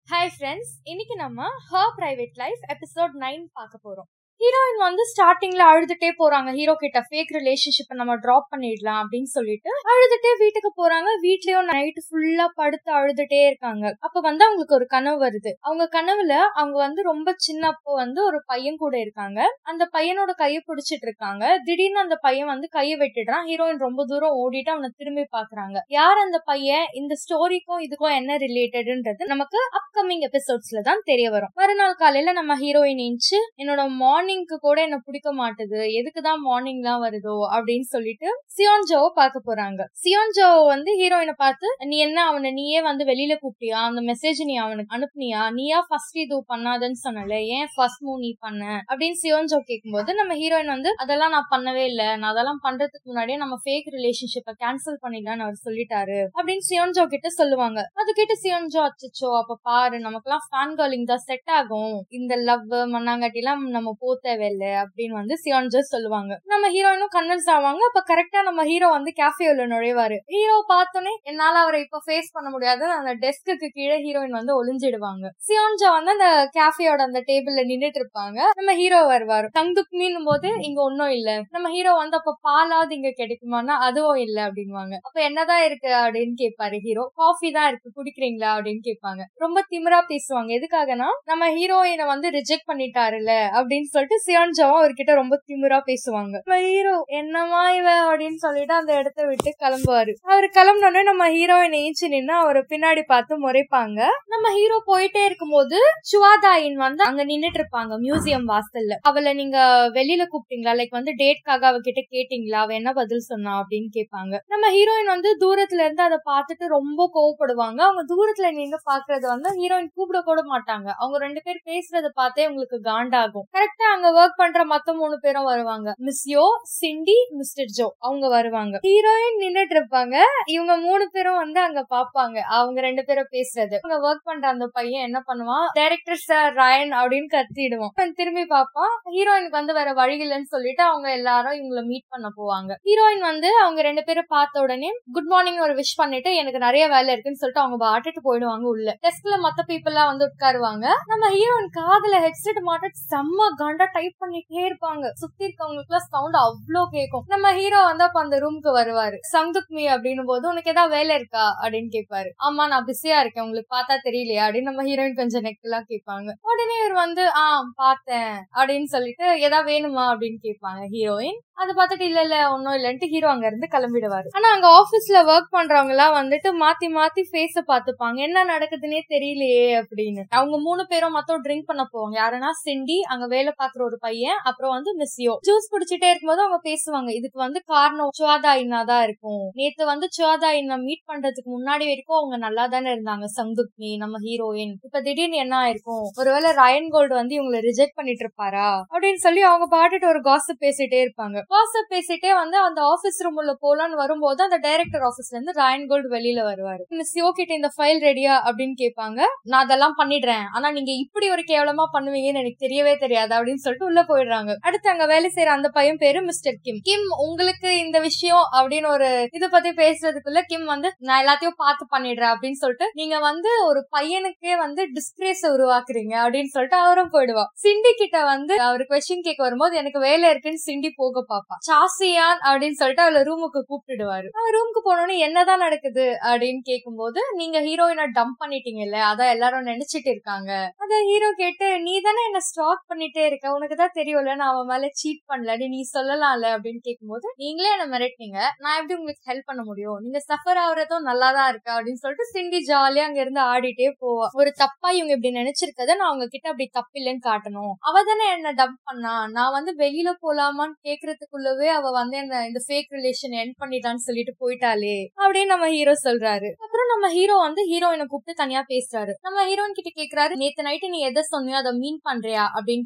hi friends இன்னைக்கு நம்ம her private life episode nine பார்க்க போறோம் ஹீரோயின் வந்து ஸ்டார்டிங்ல அழுதுட்டே போறாங்க ஹீரோ கிட்ட ஃபேக் ரிலேஷன்ஷிப்பை நம்ம டிராப் பண்ணிடலாம் அப்படின்னு சொல்லிட்டு அழுதுட்டே வீட்டுக்கு போறாங்க வீட்லயும் நைட்டு ஃபுல்லா படுத்து அழுதுட்டே இருக்காங்க அப்ப வந்து அவங்களுக்கு ஒரு கனவு வருது அவங்க கனவுல அவங்க வந்து ரொம்ப சின்னப்போ வந்து ஒரு பையன் கூட இருக்காங்க அந்த பையனோட கையை பிடிச்சிட்டு இருக்காங்க திடீர்னு அந்த பையன் வந்து கையை வெட்டிடுறான் ஹீரோயின் ரொம்ப தூரம் ஓடிட்டு அவனை திரும்பி பாக்குறாங்க யார் அந்த பையன் இந்த ஸ்டோரிக்கும் இதுக்கும் என்ன ரிலேட்டட்ன்றது நமக்கு அப்கமிங் எபிசோட்ஸ்ல தான் தெரிய வரும் மறுநாள் காலையில நம்ம ஹீரோயின் இன்ச்சு என்னோட மார்னிங்க்கு கூட என்ன பிடிக்க மாட்டுது எதுக்குதான் மார்னிங் தான் வருதோ அப்படின்னு சொல்லிட்டு சியோன்ஜோவை பார்க்க போறாங்க சியோன்ஜோ வந்து ஹீரோயினை பார்த்து நீ என்ன அவனை நீயே வந்து வெளியில கூப்பிட்டியா அந்த மெசேஜ் நீ அவனுக்கு அனுப்புனியா நீயா ஃபர்ஸ்ட் இது பண்ணாதன்னு சொன்னல ஏன் ஃபர்ஸ்ட் மூவ் நீ பண்ண அப்படின்னு சியோன்ஜோ கேட்கும்போது நம்ம ஹீரோயின் வந்து அதெல்லாம் நான் பண்ணவே இல்லை நான் அதெல்லாம் பண்றதுக்கு முன்னாடியே நம்ம ஃபேக் ரிலேஷன்ஷிப்பை கேன்சல் பண்ணிடலாம்னு அவர் சொல்லிட்டாரு அப்படின்னு சியோன்ஜோ கிட்ட சொல்லுவாங்க அது கிட்ட சியோன்ஜோ அச்சச்சோ அப்ப பாரு நமக்கெல்லாம் ஃபேன் கேர்லிங் தான் செட் ஆகும் இந்த லவ் மண்ணாங்கட்டி எல்லாம் நம்ம போ தேவையில்லை அப்படின்னு வந்து சியோன்ஜோ சொல்லுவாங்க நம்ம ஹீரோயினும் கன்வின்ஸ் ஆவாங்க அப்ப கரெக்டா நம்ம ஹீரோ வந்து கேஃபேல நுழைவாரு ஹீரோ பார்த்தோன்னே என்னால அவரை இப்ப ஃபேஸ் பண்ண முடியாது அந்த டெஸ்க்கு கீழே ஹீரோயின் வந்து ஒளிஞ்சிடுவாங்க சியோன்ஜோ வந்து அந்த கேஃபேயோட அந்த டேபிள்ல நின்னுட்டு இருப்பாங்க நம்ம ஹீரோ வருவாரு தங்குக்மின்னும் போது இங்க ஒன்னும் இல்ல நம்ம ஹீரோ வந்து அப்ப பாலாவது இங்க கிடைக்குமானா அதுவும் இல்ல அப்படின்வாங்க அப்ப என்னதான் இருக்கு அப்படின்னு கேட்பாரு ஹீரோ காஃபி தான் இருக்கு குடிக்கிறீங்களா அப்படின்னு கேட்பாங்க ரொம்ப திமிரா பேசுவாங்க எதுக்காகனா நம்ம ஹீரோயினை வந்து ரிஜெக்ட் பண்ணிட்டாருல அப்படின்னு சொல்லிட்டு சியான்ஜாவும் அவர்கிட்ட ரொம்ப திமிரா பேசுவாங்க நம்ம ஹீரோ என்னமா இவ அப்படின்னு சொல்லிட்டு அந்த இடத்த விட்டு கிளம்புவாரு அவர் கிளம்பினோடனே நம்ம ஹீரோயின் ஏஞ்சி நின்று அவரை பின்னாடி பார்த்து முறைப்பாங்க நம்ம ஹீரோ போயிட்டே இருக்கும்போது சுவாதாயின் வந்து அங்க நின்னுட்டு இருப்பாங்க மியூசியம் வாசல்ல அவளை நீங்க வெளியில கூப்பிட்டீங்களா லைக் வந்து டேட்காக அவகிட்ட கேட்டீங்களா அவ என்ன பதில் சொன்னா அப்படின்னு கேட்பாங்க நம்ம ஹீரோயின் வந்து தூரத்துல இருந்து அதை பார்த்துட்டு ரொம்ப கோவப்படுவாங்க அவங்க தூரத்துல நின்று பாக்குறது வந்து ஹீரோயின் கூப்பிட கூட மாட்டாங்க அவங்க ரெண்டு பேர் பேசுறத பார்த்தே உங்களுக்கு காண்டாகும் கரெக்டா அங்க ஒர்க் பண்ற மத்த மூணு பேரும் வருவாங்க miss Yo Cindy mister Joe அவங்க வருவாங்க ஹீரோயின் நின்னுட்டு இருப்பாங்க இவங்க மூணு பேரும் வந்து அங்க பாப்பாங்க அவங்க ரெண்டு பேரும் பேசுறது அவங்க ஒர்க் பண்ற அந்த பையன் என்ன பண்ணுவான் டைரக்டர் சார் ராயன் அப்படின்னு கத்திடுவான் அவன் திரும்பி பாப்பான் ஹீரோயினுக்கு வந்து வேற வழி இல்லைன்னு சொல்லிட்டு அவங்க எல்லாரும் இவங்கள மீட் பண்ண போவாங்க ஹீரோயின் வந்து அவங்க ரெண்டு பேரும் பார்த்த உடனே குட் மார்னிங் ஒரு விஷ் பண்ணிட்டு எனக்கு நிறைய வேலை இருக்குன்னு சொல்லிட்டு அவங்க பாட்டுட்டு போயிடுவாங்க உள்ள டெஸ்க்ல மத்த பீப்புள் எல்லாம் வந்து உட்காருவாங்க நம்ம ஹீரோயின் காதுல ஹெட்செட் மாட்டிட்டு செம்ம கண்டா டைப் பண்ணிட்டே இருப்பாங்க சுத்தி இருக்கவங்களுக்கு எல்லாம் சவுண்ட் அவ்வளோ கேட்கும் நம்ம ஹீரோ வந்து அப்ப அந்த ரூம்க்கு வருவாரு சங்குக் மீ அப்படின்னும் போது உனக்கு ஏதாவது வேலை இருக்கா அப்படின்னு கேட்பாரு ஆமா நான் பிஸியா இருக்கேன் உங்களுக்கு பார்த்தா தெரியலையா அப்படின்னு நம்ம ஹீரோயின் கொஞ்சம் நெக் எல்லாம் கேட்பாங்க உடனே இவர் வந்து ஆ பார்த்தேன் அப்படின்னு சொல்லிட்டு ஏதாவது வேணுமா அப்படின்னு கேட்பாங்க ஹீரோயின் அதை பார்த்துட்டு இல்ல இல்ல ஒன்னும் இல்லன்ட்டு ஹீரோ அங்க இருந்து கிளம்பிடுவாரு ஆனா அங்க ஆபீஸ்ல ஒர்க் பண்றவங்க எல்லாம் வந்துட்டு மாத்தி மாத்தி ஃபேஸ பாத்துப்பாங்க என்ன நடக்குதுன்னே தெரியலையே அப்படின்னு அவங்க மூணு பேரும் மொத்தம் ட்ரிங்க் பண்ண போவாங்க யாருன்னா சிண்டி அங்க வேலை பாக்குற ஒரு பையன் அப்புறம் வந்து மிஸ்ஸியோ ஜூஸ் குடிச்சிட்டே இருக்கும்போது அவங்க பேசுவாங்க இதுக்கு வந்து காரணம் சுவாதா இன்னா தான் இருக்கும் நேத்து வந்து சுவாதா இன்னா மீட் பண்றதுக்கு முன்னாடி வரைக்கும் அவங்க நல்லா தானே இருந்தாங்க சங்குக்மி நம்ம ஹீரோயின் இப்ப திடீர்னு என்ன ஆயிருக்கும் ஒருவேளை ரயன் கோல்டு வந்து இவங்களை ரிஜெக்ட் பண்ணிட்டு இருப்பாரா அப்படின்னு சொல்லி அவங்க பாட்டுட்டு ஒரு காசப் பேசிட்டே இருப்பாங்க காசப் பேசிட்டே வந்து அந்த ஆபீஸ் ரூம் உள்ள போலான்னு வரும்போது அந்த டைரக்டர் ஆபீஸ்ல இருந்து ரயன் கோல்டு வெளியில வருவாரு மிஸ் யோ கிட்ட இந்த ஃபைல் ரெடியா அப்படின்னு கேட்பாங்க நான் அதெல்லாம் பண்ணிடுறேன் ஆனா நீங்க இப்படி ஒரு கேவலமா பண்ணுவீங்கன்னு எனக்கு தெரியவே தெரியாது அப்படின்னு சொல்லிட்டு உள்ள போயிடுறாங்க அடுத்து அங்க வேலை செய்யற அந்த பையன் பேரு மிஸ்டர் கிம் கிம் உங்களுக்கு இந்த விஷயம் அப்படின்னு ஒரு இத பத்தி பேசுறதுக்குள்ள கிம் வந்து நான் எல்லாத்தையும் பார்த்து பண்ணிடுறேன் அப்படின்னு சொல்லிட்டு நீங்க வந்து ஒரு பையனுக்கே வந்து டிஸ்கிரேஸ் உருவாக்குறீங்க அப்படின்னு சொல்லிட்டு அவரும் போயிடுவா சிண்டி கிட்ட வந்து அவர் கொஸ்டின் கேட்க வரும்போது எனக்கு வேலை இருக்குன்னு சிண்டி போக பாப்பா சாசியான் அப்படின்னு சொல்லிட்டு அவளை ரூமுக்கு கூப்பிட்டுடுவாரு அவன் ரூமுக்கு போனோடனே என்னதான் நடக்குது அப்படின்னு கேட்கும்போது நீங்க ஹீரோயினை டம்ப் பண்ணிட்டீங்கல்ல அதான் எல்லாரும் நினைச்சிட்டு இருக்காங்க அத ஹீரோ கேட்டு நீ தானே என்ன ஸ்டாக் பண்ணிட்டே இருக்க உனக்கு தான் தெரியும்ல நான் அவன் மேல சீட் பண்ணல நீ சொல்லலாம்ல அப்படின்னு கேட்கும்போது நீங்களே என்ன மிரட்டினீங்க நான் எப்படி உங்களுக்கு ஹெல்ப் பண்ண முடியும் நீங்க சஃபர் ஆகுறதும் நல்லா தான் இருக்கு அப்படின்னு சொல்லிட்டு சிண்டி ஜாலியா அங்க இருந்து ஆடிட்டே போவா ஒரு தப்பா இவங்க இப்படி நினைச்சிருக்கத நான் அவங்க கிட்ட அப்படி தப்பு இல்லைன்னு காட்டணும் அவ தானே என்ன டம்ப் பண்ணா நான் வந்து வெளியில போலாமான்னு கேக்குறதுக்குள்ளவே அவ வந்து என்ன இந்த ஃபேக் ரிலேஷன் என் பண்ணிட்டான்னு சொல்லிட்டு போயிட்டாலே அப்படின்னு நம்ம ஹீரோ சொல்றாரு அப்புறம் நம்ம ஹீரோ வந்து ஹீரோயினை கூப்பிட்டு தனியா பேசுறாரு நம்ம ஹீரோயின் கிட்ட கேக்குறாரு நேத்து நைட்டு நீ எதை சொன்னியோ அதை மீன் பண்றியா அப்படின்னு கேக்குறாரு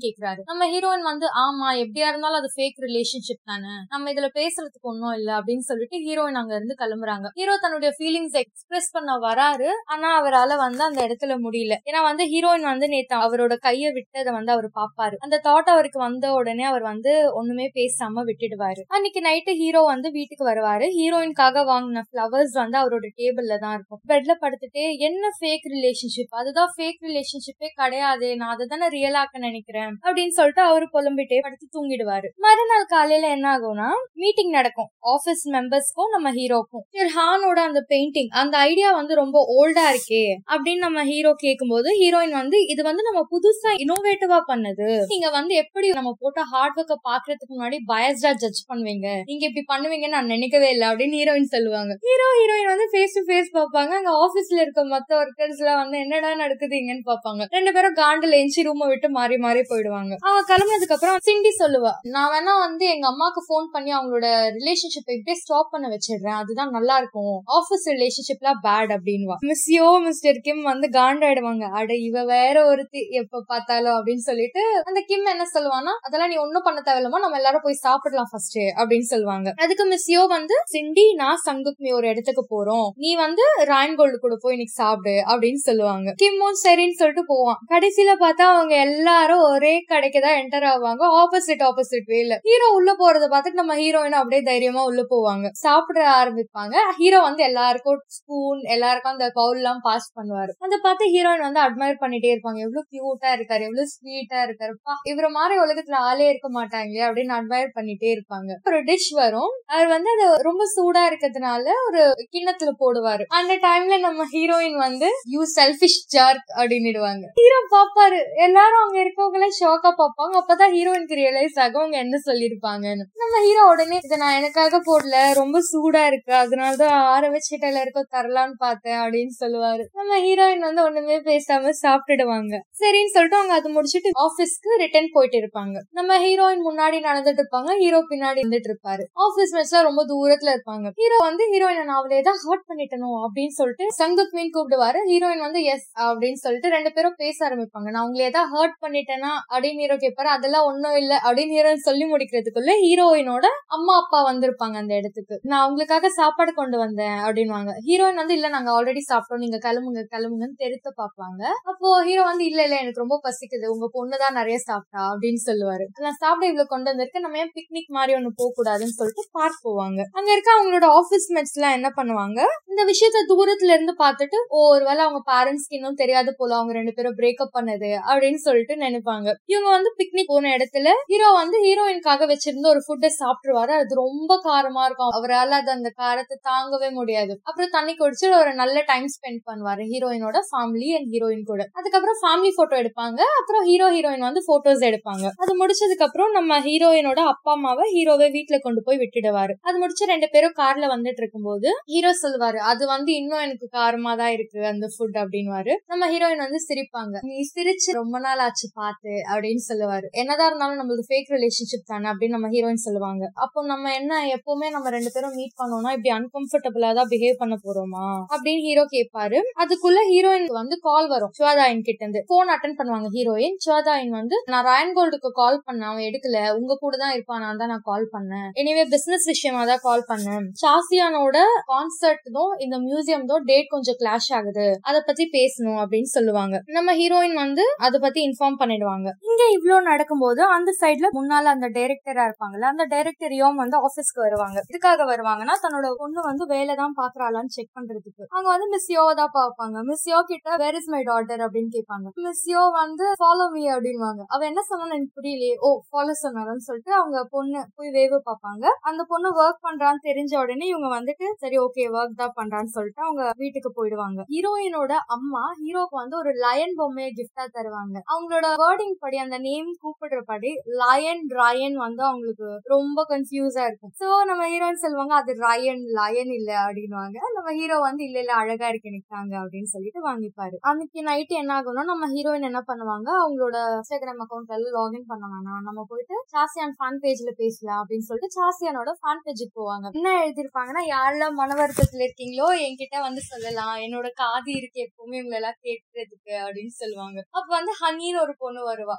நம்ம ஹீரோயின் வந்து ஆமா எப்படியா இருந்தாலும் அது ஃபேக் ரிலேஷன்ஷிப் தானே நம்ம இதுல பேசுறதுக்கு ஒன்னும் இல்ல அப்படின்னு சொல்லிட்டு ஹீரோயின் அங்க இருந்து கிளம்புறாங்க ஹீரோ தன்னுடைய ஃபீலிங்ஸ் எக்ஸ்பிரஸ் பண்ண வராரு ஆனா அவரால வந்து அந்த இடத்துல முடியல ஏன்னா வந்து ஹீரோயின் வந்து நேத்து அவரோட கைய விட்டதை வந்து அவர் பாப்பாரு அந்த தாட் அவருக்கு வந்த உடனே அவர் வந்து ஒண்ணுமே பேசாம விட்டுடுவாரு அன்னைக்கு நைட்டு ஹீரோ வந்து வீட்டுக்கு வருவாரு ஹீரோயின்காக வாங்கின ஃபிளவர்ஸ் வந்து அவரோட டேபிள்ல தான் இருக்கும் பெட்ல படுத்துட்டு என்ன ஃபேக் ரிலேஷன்ஷிப் அதுதான் ஃபேக் ரிலேஷன்ஷிப்பே கிடையாது நான் அதை தானே ரியல் ஆக்க நினைக்கிறேன் அப்படின்னு சொல்லிட்டு அவரு புலம்பிட்டே படுத்து தூங்கிடுவாரு மறுநாள் காலையில என்ன ஆகும்னா மீட்டிங் நடக்கும் ஆபீஸ் மெம்பர்ஸ்க்கும் நம்ம ஹீரோக்கும் ஹானோட அந்த பெயிண்டிங் அந்த ஐடியா வந்து ரொம்ப ஓல்டா இருக்கே அப்படின்னு நம்ம ஹீரோ கேட்கும்போது ஹீரோயின் வந்து இது வந்து நம்ம புதுசா இனோவேட்டிவா பண்ணது நீங்க வந்து எப்படி நம்ம போட்ட ஹார்ட் ஒர்க்க பாக்குறதுக்கு முன்னாடி பயஸ்டா ஜட்ஜ் பண்ணுவீங்க நீங்க இப்படி பண்ணுவீங்கன்னு நான் நினைக்கவே இல்லை அப்படின்னு ஹீரோயின் சொல்லுவாங்க ஹீரோ ஹீரோயின் வந்து ஃபேஸ் டு ஃபேஸ் பார்ப்பாங்க அங்க ஆபீஸ்ல இருக்க மத்த ஒர்க்கர்ஸ் எல்லாம் வந்து என்னடா நடக்குதுங்கன்னு பார்ப்பாங்க ரெண்டு பேரும் காண்டில் எஞ்சி ரூமை விட்டு மாறி மாறி போயிடுவாங்க அவங்க கிளம்புனதுக்கு அப்புறம் சிண்டி சொல்லுவா நான் வேணா வந்து எங்க அம்மாக்கு ஃபோன் பண்ணி அவங்களோட ரிலேஷன்ஷிப் இப்படியே ஸ்டாப் பண்ண வச்சிடுறேன் அதுதான் நல்லா இருக்கும் ஆபீஸ் ரிலேஷன்ஷிப்லாம் பேட் அப்படின்வா மிஸ்யோ மிஸ்டர் கிம் வந்து காண்டாயிடுவாங்க அட இவ வேற ஒருத்தி எப்ப பார்த்தாலும் அப்படின்னு சொல்லிட்டு அந்த கிம் என்ன சொல்லுவானா அதெல்லாம் நீ ஒண்ணும் பண்ண தேவையில்லாம நம்ம எல்லாரும் போய் சாப்பிடலாம் ஃபர்ஸ்ட் அப்படின்னு சொல்லுவாங்க அதுக்கு மிஸ்யோ வந்து சிண்டி நான் சங்குக்மி ஒரு இடத்துக்கு போறோம் நீ வந்து ராயன் கோல்டு கூட போய் இன்னைக்கு சாப்பிடு அப்படின்னு சொல்லுவாங்க கிம்மும் சரின்னு சொல்லிட்டு போவான் கடைசியில பார்த்தா அவங்க எல்லாரும் ஒரே கடைக்கு தான் என்டர் ஆவாங்க ஆப்போசிட் ஆப்போசிட் வேல ஹீரோ உள்ள போறத பார்த்துட்டு நம்ம ஹீரோயின் அப்படியே தைரியமா உள்ள போவாங்க சாப்பிட ஆரம்பிப்பாங்க ஹீரோ வந்து எல்லாருக்கும் ஸ்பூன் எல்லாருக்கும் அந்த பவுல் எல்லாம் பாஸ் பண்ணுவாரு அதை பார்த்து ஹீரோயின் வந்து அட்மையர் பண்ணிட்டே இருப்பாங்க எவ்வளவு கியூட்டா இருக்காரு எவ்வளவு ஸ்வீட்டா இருக்காரு பா, இவர மாதிரி உலகத்துல ஆளே இருக்க மாட்டாங்களே அப்படின்னு அட்மையர் பண்ணிட்டே இருப்பாங்க ஒரு டிஷ் வரும் அவர் வந்து அது ரொம்ப சூடா இருக்கிறதுனால ஒரு கிண்ணத்துல போடுவாரு அந்த டைம்ல நம்ம ஹீரோயின் வந்து யூ செல்பிஷ் ஜார்க் அப்படின்னுடுவாங்க ஹீரோ பாப்பாரு எல்லாரும் அங்க இருக்கவங்க எல்லாம் ஷாக்கா பாப்பாங்க அப்பதான் ஹீரோயினுக்கு ரியலைஸ் ஆகும் அவங்க என்ன சொல்லிருப்பாங்கன்னு நம்ம ஹீரோ உடனே இதை நான் எனக்காக போடல ரொம்ப சூடா இருக்கு அதனாலதான் ஆற வச்சுட்டு எல்லாருக்கும் தரலான்னு பார்த்தேன் அப்படின்னு சொல்லுவாரு நம்ம ஹீரோயின் வந்து ஒண்ணுமே பேசாம சாப்பிட்டுடுவாங்க சரின்னு சொல்லிட்டு அவங்க அது முடிச்சிட்டு ஆபீஸ்க்கு ரிட்டர்ன் போயிட்டு இருப்பாங்க நம்ம ஹீரோயின் முன்னாடி நடந்துட்டு இருப்பாங்க ஹீரோ பின்னாடி இருந்துட்டு இருப்பாரு ஆபீஸ் மேட்ச்ல ரொம்ப தூரத்துல இருப்பாங்க ஹீரோ வந்து ஹீரோயின் நான் அவளை ஏதாவது ஹர்ட் பண்ணிட்டனும் அப்படின்னு சொல்லிட்டு சங்குக் மீன் கூப்பிடுவாரு ஹீரோயின் வந்து எஸ் அப்படின்னு சொல்லிட்டு ரெண்டு பேரும் பேச ஆரம்பிப்பாங்க நான் உங்களை ஏதாவது ஹர்ட் பண்ணிட்டேனா அப்படின்னு ஹீரோ கேட்பாரு அதெல்லாம் ஒண்ணும் இல்ல அப்படின்னு ஹீரோயின் சொல்லி முடிக்கிறதுக்குள்ள ஹீரோயினோட அம்மா அப்பா வந்திருப்பாங்க அந்த இடத்துக்கு நான் உங்களுக்காக சாப்பாடு கொண்டு வந்தேன் அப்படின்வாங்க ஹீரோயின் வந்து இல்ல நாங்க ஆல்ரெடி சாப்பிட்டோம் நீங்க கிளம்புங்க கிளம்புங்கன்னு தெரித்த பாப்பாங்க அப்போ ஹீரோ வந்து இல்ல இல்ல எனக்கு ரொம்ப பசிக்குது உங்க பொண்ணுதான் நிறைய சாப்பிட்டா அப்படின்னு சொல்லுவாரு நான் சாப்பிட இவ்வளவு கொண்டு வந்திருக்கேன் நம்ம ஏன் பிக்னிக் மாதிரி ஒண்ணு போக கூடாதுன்னு சொல்லிட்டு பார்க் போவாங்க அங்க இருக்க அவங்களோட ஆபீஸ் மேட்ஸ் எல்லாம் என்ன பண்ணுவாங்க இந்த விஷயத்த தூரத்துல இருந்து பார்த்துட்டு ஓ ஒருவேளை அவங்க பேரண்ட்ஸ்க்கு இன்னும் தெரியாது போல அவங்க ரெண்டு பேரும் பிரேக்கப் பண்ணது அப்படின்னு சொல்லிட்டு நினைப்பாங்க இவங்க வந்து பிக்னிக் போன இடத்துல ஹீரோ வந்து ஹீரோயின்காக வச்சிருந்த ஒரு ஃபுட்டை சாப்பிட்டுருவாரு அது ரொம்ப காரமா இருக்கும் அவரால் அது அந்த காரத்தை தாங்கவே முடியாது அப்புறம் தண்ணி குடிச்சு ஒரு நல்ல டைம் ஸ்பெண்ட் பண்ணுவாரு ஹீரோயினோட ஃபேமிலி அண்ட் ஹீரோயின் கூட அதுக்கப்புறம் ஃபேமிலி போட்டோ எடுப்பாங்க அப்புறம் ஹீரோ ஹீரோயின் வந்து போட்டோஸ் எடுப்பாங்க அது முடிச்சதுக்கு அப்புறம் நம்ம ஹீரோயினோட அப்பா அம்மாவை ஹீரோவை வீட்டுல கொண்டு போய் விட்டுடுவாரு அது முடிச்சு ரெண்டு பேரும் கார்ல வந்துட்டு இருக்கும்போது ஹீரோ சொல்லுவாரு அது வந்து இன்னும் எனக்கு காரமா தான் இருக்கு அந்த ஃபுட் அப்படின்னுவாரு நம்ம ஹீரோயின் வந்து சிரிப்பாங்க நீ சிரிச்சு ரொம்ப நாள் ஆச்சு பார்த்து அப்படின்னு சொல்லுவாரு என்னதான் இருந்தாலும் நம்மளது ஃபேக் ரிலேஷன்ஷிப் தானே அப்படின்னு நம்ம ஹீரோயின் சொல்லுவாங்க அப்போ நம்ம என்ன எப்பவுமே நம்ம ரெண்டு பேரும் மீட் பண்ணோம்னா இப்படி அன்கம்ஃபர்டபுளா தான் பிஹேவ் பண்ண போறோமா அப்படின்னு ஹீரோ கேட்பாரு அதுக்குள்ள ஹீரோயினுக்கு வந்து கால் வரும் சுவாதாயின் கிட்ட இருந்து போன் அட்டன் பண்ணுவாங்க ஹீரோயின் சுவாதாயின் வந்து நான் ராயன் கோல்டுக்கு கால் பண்ணேன் அவன் எடுக்கல உங்க கூட தான் இருப்பான் நான் தான் நான் கால் பண்ணேன் எனிவே பிசினஸ் விஷயமா தான் கால் பண்ணேன் சாசியானோட கான்சர்ட் தான் இந்த மியூசியம் தான் டேட் கொஞ்சம் கிளாஷ் ஆகுது அத பத்தி பேசணும் அப்படின்னு சொல்லுவாங்க நம்ம ஹீரோயின் வந்து அத பத்தி இன்ஃபார்ம் பண்ணிடுவாங்க இங்க இவ்ளோ நடக்கும்போது அந்த சைட்ல முன்னால அந்த டைரக்டரா இருப்பாங்கல்ல அந்த டைரக்டரையும் வந்து ஆபீஸ்க்கு வருவாங்க இதுக்காக வருவாங்கன்னா தன்னோட பொண்ணு வந்து வேலை தான் பாக்குறாளான்னு செக் பண்றதுக்கு அவங்க வந்து மிஸ் யோவை தான் பாப்பாங்க மிஸ் யோ கிட்ட வேர் இஸ் மை டாட்டர் அப்படின்னு கேட்பாங்க மிஸ் யோ வந்து ஃபாலோ மீ அப்படின்வாங்க அவ என்ன சொன்னான்னு எனக்கு புரியலையே ஓ ஃபாலோ சொன்னாலும் சொல்லிட்டு அவங்க பொண்ணு போய் வேவு பார்ப்பாங்க அந்த பொண்ணு ஒர்க் பண்றான்னு தெரிஞ்ச உடனே இவங்க வந்துட்டு சரி ஓகே ஒர்க் தான் பண்றான்னு சொல்லிட்டு அவங்க வீட்டுக்கு போயிடுவாங்க ஹீரோயினோட அம்மா ஹீரோக்கு வந்து ஒரு லயன் பொம்மையை கிஃப்டா தருவாங்க அவங்களோட வேர்டிங் படி அந்த நேம் கூப்பிடுறபடி லயன் ரயன் வந்து அவங்களுக்கு ரொம்ப கன்ஃபியூஸா இருக்கும் சோ நம்ம ஹீரோயின் சொல்லுவாங்க அது ரயன் லயன் இல்ல அப்படின்னுவாங்க நம்ம ஹீரோ வந்து இல்ல இல்ல அழகா இருக்கு நிக்காங்க அப்படின்னு சொல்லிட்டு வாங்கிப்பாரு அன்னைக்கு நைட் என்ன ஆகும்னா நம்ம ஹீரோயின் என்ன பண்ணுவாங்க அவங்களோட இன்ஸ்டாகிராம் அக்கௌண்ட்ல எல்லாம் லாகின் பண்ண வேணாம் நம்ம போயிட்டு சாசியான் ஃபேன் பேஜ்ல பேசலாம் அப்படின்னு சொல்லிட்டு சாசியானோட ஃபேன் பேஜுக்கு போவாங்க என்ன எழுதிருப்பாங்கன்னா யாரெல்லாம் மன வருத்தத்துல இருக்கீங்களோ என்கிட்ட வந்து சொல்லலாம் என்னோட காது இருக்கு எப்பவுமே உங்களை எல்லாம் கேட்கறதுக்கு அப்படின்னு சொல்லுவாங்க அப்ப வந்து ஹனின்னு ஒரு பொண்ணு வருவா என்ன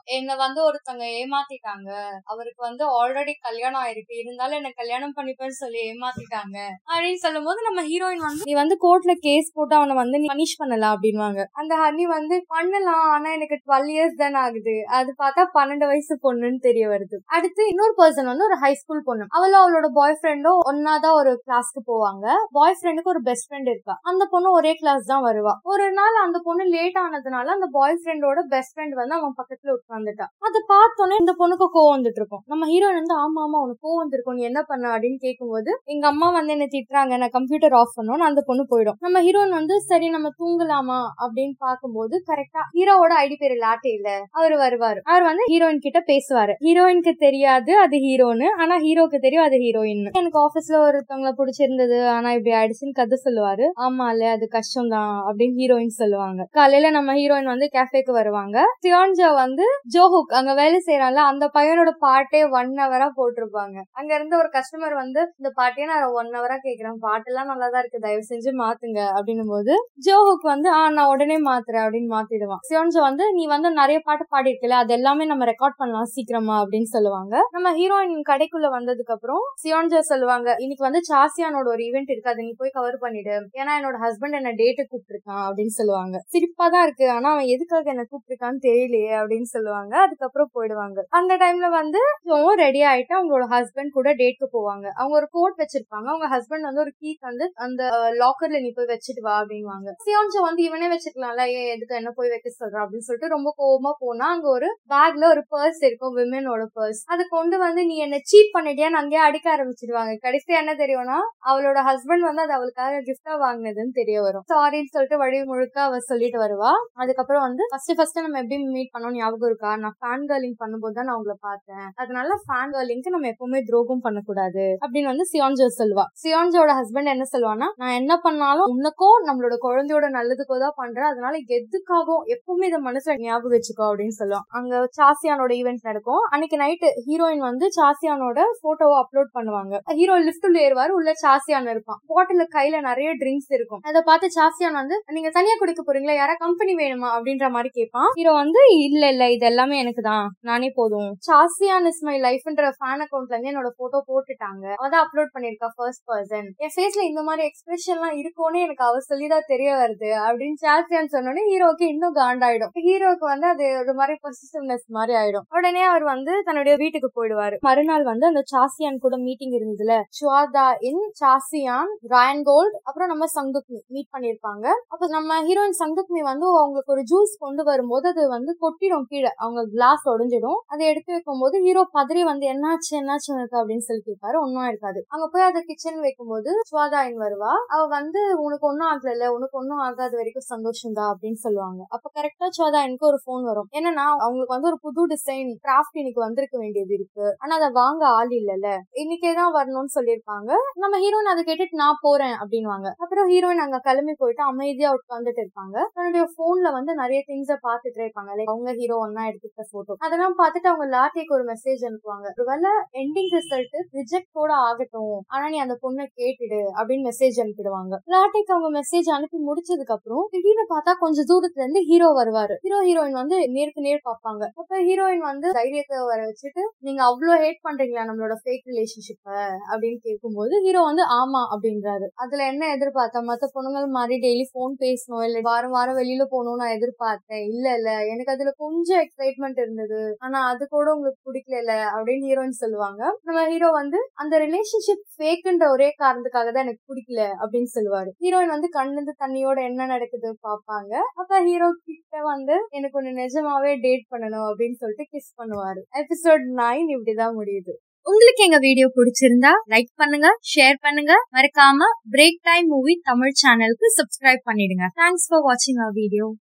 வந்து ஒருத்தவங்க ஏமாத்திட்டாங்க அவருக்கு வந்து ஆல்ரெடி கல்யாணம் ஆயிருக்கு இருந்தாலும் என்ன கல்யாணம் பண்ணிப்பேன்னு சொல்லி ஏமாத்திட்டாங்க அப்படின்னு சொல்லும் போது நம்ம ஹீரோயின் வந்து நீ வந்து கோர்ட்ல கேஸ் போட்டு அவனை வந்து நீ பனிஷ் பண்ணலாம் அப்படின்வாங்க அந்த ஹனி வந்து பண்ணலாம் ஆனா எனக்கு டுவெல் இயர்ஸ் தானே ஆகுது அது பார்த்தா பன்னெண்டு வயசு பொண்ணுன்னு தெரிய வருது அடுத்து இன்னொரு பர்சன் வந்து ஒரு ஹை ஸ்கூல் பொண்ணு அவளும் அவளோட பாய் ஃப்ரெண்டும் ஒன்னாதான் ஒரு கிளாஸ்க்கு போவாங்க பாய் ஃப்ரெண்டுக்கு ஒரு பெஸ்ட் ஃப்ரெண்ட் இருக்கா அந்த பொண்ணு ஒரே கிளாஸ் தான் வருவா ஒரு நாள் அந்த பொண்ணு லேட் ஆனதுனால அந்த பாய் ஃப்ரெண்டோட பெஸ்ட் ஃப்ரெண்ட் வந்து அவன் பக்கத்துல உட்காந்துட்டா அதை பார்த்தோன்னே இந்த பொண்ணுக்கு கோவம் வந்துட்டு இருக்கும் நம்ம ஹீரோயின் வந்து ஆமா ஆமா உனக்கு கோவம் வந்திருக்கும் நீ என்ன பண்ண அப்படின்னு கேட்கும்போது எங்க அம்மா வந்து என்ன திட்டுறாங்க நான் கம்ப்யூட்டர் ஆஃப் பண்ணோன்னு அந்த பொண்ணு போயிடும் நம்ம ஹீரோயின் வந்து சரி நம்ம தூங்கலாமா அப்படின்னு பார்க்கும்போது கரெக்டா ஹீரோவோட ஐடி பேர் லாட்டே இல்ல அவர் வருவாரு அவர் வந்து ஹீரோயின் கிட்ட பேசுவாரு ஹீரோயினுக்கு தெரியாது அது ஹீரோன்னு ஆனா ஹீரோக்கு தெரியும் அது ஹீரோயின் எனக்கு ஆபீஸ்ல ஒருத்தவங்களை பிடிச்சிருந்தது ஆனா இப்படி ஆயிடுச்சுன்னு கதை சொல்லுவாரு ஆமா இல்ல அது கஷ்டம் தான் அப்படின்னு ஹீரோயின் சொல்லுவாங்க காலையில நம்ம ஹீரோயின் வந்து கேஃபேக்கு வருவாங்க சியான்ஜா வந்து ஜோஹுக் அங்க வேலை செய்யறான்ல அந்த பையனோட பாட்டே ஒன் ஹவரா போட்டிருப்பாங்க அங்க இருந்து ஒரு கஸ்டமர் வந்து இந்த பாட்டையே நான் ஒன் ஹவரா கேக்குறேன் பாட்டெல்லாம் நல்லா தான் இருக்கு தயவு செஞ்சு மாத்துங்க அப்படின்னும் போது ஜோஹுக் வந்து ஆ நான் உடனே மாத்துறேன் அப்படின்னு மாத்திடுவான் சியோன்ஜா வந்து நீ வந்து நிறைய பாட்டு பாடிருக்கல அது எல்லாமே நம்ம ரெக்கார்ட் பண்ணலாம் சீக்கிரமா அப்படின்னு சொல்லுவாங்க நம்ம ஹீரோயின் கடைக்குள்ள வந்ததுக்கு அப்புறம் சியோன்ஜா சொல்லுவாங்க இன்னைக்கு வந்து சாசியானோட ஒரு ஈவெண்ட் இருக்கு அதை நீ போய் கவர் பண்ணிடு ஏன்னா என்னோட ஹஸ்பண்ட் என்ன டேட்டு கூப்பிட்டுருக்கான் அப்படின்னு சொல்லுவாங்க சிரிப்பா தான் இருக்கு ஆனா அவன் எதுக்காக என்ன கூப்பிட்டுருக்கான்னு தெரியலையே அப்படின்னு சொல்லுவாங்க அதுக்கப்புறம் போயிடுவாங்க அந்த டைம்ல வந்து ரெடி ஆயிட்டு அவங்களோட ஹஸ்பண்ட் கூட டேட்க்கு போவாங்க அவங்க ஒரு கோட் வச்சிருப்பாங்க அவங்க ஹஸ்பண்ட் வந்து ஒரு கீக் வந்து அந்த லாக்கர்ல நீ போய் வச்சுட்டு வா அப்படின்வாங்க சியோன்ஜா வந்து இவனே வச்சுக்கலாம்ல ஏன் எதுக்கு என்ன போய் வைக்க சொல்ற அப்படின்னு சொல்லிட்டு ரொம்ப கோவமா போனா அங்க ஒரு பேக்ல ஒரு பர்ஸ் இருக்கும் விமனோட பர்ஸ் அதை கொண்டு வந்து நீ என்ன சீட் பண்ணிட்டியான்னு அங்கேயே அடிக்க ஆரம்பிச்சிடுவாங்க கடைசியா என்ன தெரியும்னா அவளோட ஹஸ்பண்ட் வந்து அது அவளுக்காக கிஃப்டா வாங்கினதுன்னு தெரிய வரும் சாரின்னு சொல்லிட்டு வழி முழுக்க அவ சொல்லிட்டு வருவா அதுக்கப்புறம் வந்து ஃபர்ஸ்ட் ஃபர்ஸ்ட் நம்ம எப்படி மீட் பண்ணோம் ஞாபகம் இருக்கா நான் ஃபேன் கேர்லிங் பண்ணும்போது தான் நான் உங்களை பார்த்தேன் அதனால ஃபேன் கேர்லிங்க்கு நம்ம எப்பவுமே துரோகம் பண்ணக்கூடாது அப்படின்னு வந்து சியான்ஜோ சொல்லுவா சியான்ஜோட ஹஸ்பண்ட் என்ன சொல்லுவானா நான் என்ன பண்ணாலும் உனக்கோ நம்மளோட குழந்தையோட நல்லதுக்கோ தான் பண்றேன் அதனால எதுக்காகவும் எப்பவுமே இதை மனசுல ஞாபகம் வச்சுக்கோ அப்படின்னு சொல்லுவான் அங்க சாசியானோட ஈவெண்ட் நடக்கும் அன்னைக்கு நைட்டு ஹீரோயின் வந்து சாசியானோட போட்டோவை அப்லோட் பண்ணுவாங்க ஹீரோ லிப்ட்ல ஏறுவாரு உள்ள சாசியான் இருப்பான் பாட்டில கையில நிறைய ட்ரிங்க்ஸ் இருக்கும் அதை பார்த்து சாசியான் வந்து நீங்க தனியா குடிக்க போறீங்களா யாரா கம்பெனி வேணுமா அப்படின்ற மாதிரி கேட்பான் ஹீரோ வந்து இல்ல இல்ல இது எல்லாமே எனக்கு தான் நானே போதும் சாசியான் இஸ் மை லைஃப்ன்ற ஃபேன் அக்கௌண்ட்ல இருந்து என்னோட போட்டோ போட்டுட்டாங்க அதான் அப்லோட் பண்ணிருக்கா ஃபர்ஸ்ட் பர்சன் என் ஃபேஸ்ல இந்த மாதிரி எக்ஸ்பிரஷன் எல்லாம் இருக்கும்னு எனக்கு அவ சொல்லிதான் தெரிய வருது அப்படின்னு சாசியான் சொன்னோடனே ஹீரோக்கு இன்னும் காண்டாயிடும் ஹீரோக்கு வந்து அது ஒரு மாதிரி பொசிட்டிவ்னஸ் மாதிரி ஆயிடும் உடனே அவர் வந்து தன்னுடைய வீட்டுக்கு போயிடுவாரு மறுநாள் வந்து அந்த சாசியான் கூட மீட்டிங் இருந்ததுல சுவாதா இன் சாசியான் ராயன் கோல்ட் அப்புறம் நம்ம சங்குக்மி மீட் பண்ணிருப்பாங்க அப்ப நம்ம ஹீரோயின் சங்குக்மி வந்து அவங்களுக்கு ஒரு ஜூஸ் கொண்டு வரும்போது அது வந்து கொட்டிடும் கீழே அவங்க கிளாஸ் உடஞ்சிடும் அதை எடுத்து வைக்கும்போது ஹீரோ பதறி வந்து என்னாச்சு என்னாச்சு உனக்கு அப்படின்னு சொல்லி கேட்பாரு ஒன்னும் இருக்காது அங்க போய் அதை கிச்சன் வைக்கும்போது சுவாதாயின் வருவா அவ வந்து உனக்கு ஒன்னும் ஆகல உனக்கு ஒன்னும் ஆகாத வரைக்கும் சந்தோஷம் தான் அப்படின்னு சொல்லுவாங்க அப்ப கரெக்டா சுவாதாயினுக்கு ஒரு போன் வரும் என்னன்னா அவங்களுக்கு வந்து ஒரு புது டிசைன் கிராஃப்ட் இன்னைக்கு வந்திருக்க வேண்டியது இருக்கு ஆனா அதை வாங்க ஆள் இல்லல இன்னைக்கே தான் வரணும்னு சொல்லியிருப்பாங்க நம்ம ஹீரோயின் அதை கேட்டுட்டு நான் போறேன் அப்படின்வாங்க அப்புறம் ஹீரோயின் அங்க கிளம்பி போயிட்டு அமைதியா உட்காந்துட்டு இருப்பாங்க தன்னுடைய போன்ல வந்து நிறைய திங்ஸ பாத்துட்டு இருப்பாங்க லைக் அவங்க ஹீரோ ஒன்னா எடுத்துக்கிட்ட போட்டோ அதெல்லாம் பார்த்துட்டு அவங்க லாட்டிக்கு ஒரு மெசேஜ் அனுப்புவாங்க ஒருவேளை எண்டிங் ரிசல்ட் ரிஜெக்ட் கூட ஆகட்டும் ஆனா நீ அந்த பொண்ணை கேட்டுடு அப்படின்னு மெசேஜ் அனுப்பிடுவாங்க லாட்டிக்கு அவங்க மெசேஜ் அனுப்பி முடிச்சதுக்கு அப்புறம் திடீர்னு பார்த்தா கொஞ்சம் தூரத்துல இருந்து ஹீரோ வருவாரு ஹீரோ ஹீரோயின் வந்து நேருக்கு நேர் பார்ப்பாங்க அப்ப ஹீரோயின் வந்து தைரியத்தை வர வச்சுட்டு நீங்க அவ்வளவு ஹேட் பண்றீங்களா நம்மளோட ஃபேக் ரிலேஷன்ஷிப்ப அப்படின்னு கேட்கும்போது ஹீரோ வந்து ஆமா அப்படின்றாரு அதுல என்ன எதிர்பார்த்தேன் மத்த பொண்ணுங்கள் மாதிரி டெய்லி போன் பேசணும் இல்ல வாரம் வாரம் வெளியில போகணும் நான் எதிர்பார்த்தேன் இல்ல இல்ல எனக்கு அதுல கொஞ்சம் எக்ஸைட்மெண்ட் இருந்தது ஆனா அது கூட உங்களுக்கு பிடிக்கல அப்படின்னு ஹீரோயின் சொல்லுவாங்க நம்ம ஹீரோ வந்து அந்த ரிலேஷன்ஷிப் ஃபேக்குன்ற ஒரே காரணத்துக்காக தான் எனக்கு பிடிக்கல அப்படின்னு சொல்லுவாரு ஹீரோயின் வந்து கண்ணுந்து தண்ணியோட என்ன நடக்குது பாப்பாங்க அப்ப ஹீரோ கிட்ட வந்து எனக்கு ஒண்ணு நிஜமாவே டேட் பண்ணணும் அப்படின்னு சொல்லிட்டு கிஸ் பண்ணுவாரு எபிசோட் நைன் இப்படிதான் முடியுது உங்களுக்கு எங்க வீடியோ பிடிச்சிருந்தா லைக் பண்ணுங்க ஷேர் பண்ணுங்க மறக்காம பிரேக் டைம் மூவி தமிழ் சேனலுக்கு சப்ஸ்கிரைப் பண்ணிடுங்க தேங்க்ஸ் ஃபார் வாட்சிங் அவர் வீடியோ